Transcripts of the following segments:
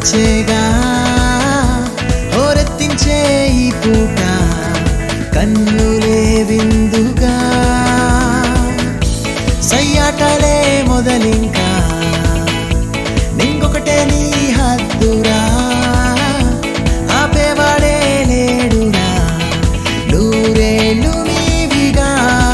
వచ్చేగా హోరెత్తించే ఈ పూట కన్నులే విందుగా సయ్యాటలే మొదలింకా నింకొకటే నీ హద్దురా ఆపేవాడే లేడురా నూరేళ్ళు నీవిగా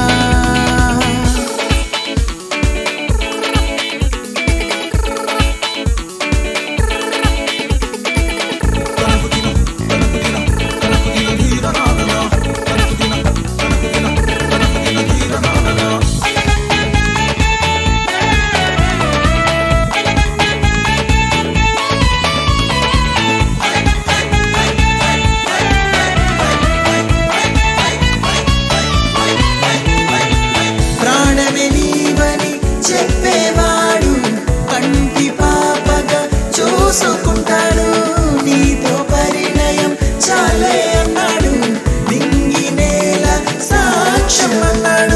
ప్రాణమే నీవని చెప్పేవాడు కంటి పాపగా చూసుకుంటాడు నీతో పరిణయం చాలే అన్నాడు నింగి నేల సాక్ష్యం అన్నాడు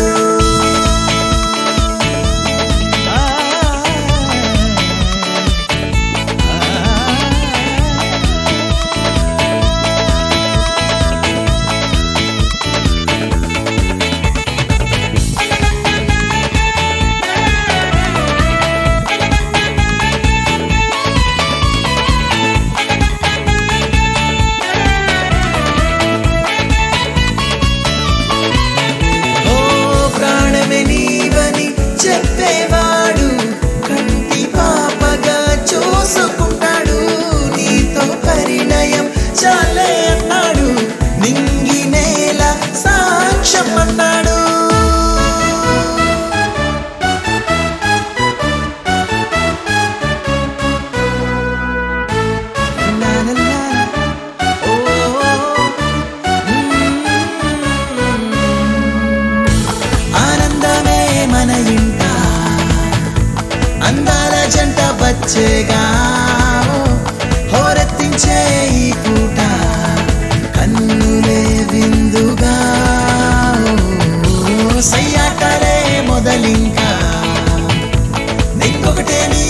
ఓ ప్రాణమే నీవని చెప్పేవాడు కంటి పాపగా చూసుకుంటాడు నీతో పరిణయం చాలే అన్నాడు నింగి నేల సాక్ష్యం అన్నాడు లా లా లా. ఓ ఆనందమే మన ఇంట అందాల జంట వచ్చేగా హోరెత్తించే ఈ పూట కన్నులే విందుగా ఓ, సయ్యాటలే మొదలింకా ఇంకొకటే నీ